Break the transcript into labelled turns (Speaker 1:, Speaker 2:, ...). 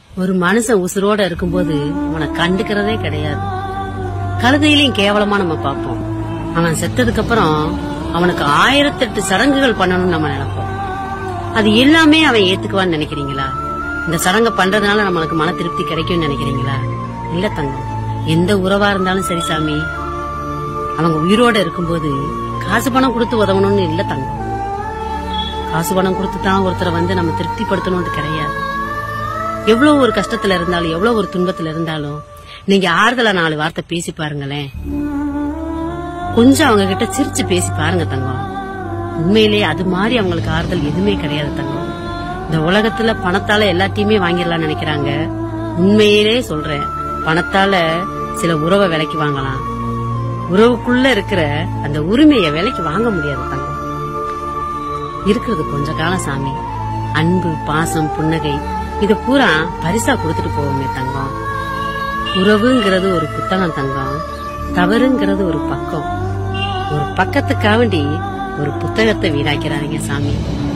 Speaker 1: ஒரு மனுஷன் உசுரோட இருக்கும்போது அவனை கண்டுக்கிறதே கிடையாது கழுதையிலையும் கேவலமா நம்ம பார்ப்போம் அவன் செத்ததுக்கு அப்புறம் அவனுக்கு ஆயிரத்தெட்டு சடங்குகள் பண்ணணும்னு நம்ம நினைப்போம் அது எல்லாமே அவன் ஏத்துக்குவான்னு நினைக்கிறீங்களா இந்த சடங்கை பண்றதுனால நம்மளுக்கு மன திருப்தி கிடைக்கும்னு நினைக்கிறீங்களா இல்ல தங்கம் எந்த உறவா இருந்தாலும் சரி சாமி அவங்க உயிரோட இருக்கும்போது காசு பணம் கொடுத்து உதவணும்னு இல்ல தங்கம் காசு பணம் கொடுத்து தான் ஒருத்தரை வந்து நம்ம திருப்திப்படுத்தணும்னு கிடையாது எவ்வளவு ஒரு கஷ்டத்துல இருந்தாலும் எவ்வளவு ஒரு துன்பத்துல இருந்தாலும் நீங்க ஆறுதலா நாலு வார்த்தை பேசி பாருங்களேன் கொஞ்சம் அவங்க கிட்ட சிரிச்சு பேசி பாருங்க தங்கம் உண்மையிலேயே அது மாதிரி அவங்களுக்கு ஆறுதல் எதுவுமே கிடையாது தங்கம் இந்த உலகத்துல பணத்தால எல்லாத்தையுமே வாங்கிடலாம் நினைக்கிறாங்க உண்மையிலே சொல்றேன் பணத்தால சில உறவை விலைக்கு வாங்கலாம் உறவுக்குள்ள இருக்கிற அந்த உரிமையை விலைக்கு வாங்க முடியாது தங்கம் இருக்கிறது கொஞ்ச காலம் சாமி அன்பு பாசம் புன்னகை இத பூரா பரிசா கொடுத்துட்டு போவோமே தங்கம் உறவுங்கிறது ஒரு புத்தகம் தங்கம் தவறுங்கிறது ஒரு பக்கம் ஒரு பக்கத்துக்காண்டி ஒரு புத்தகத்தை வீணாக்கிறாதீங்க சாமி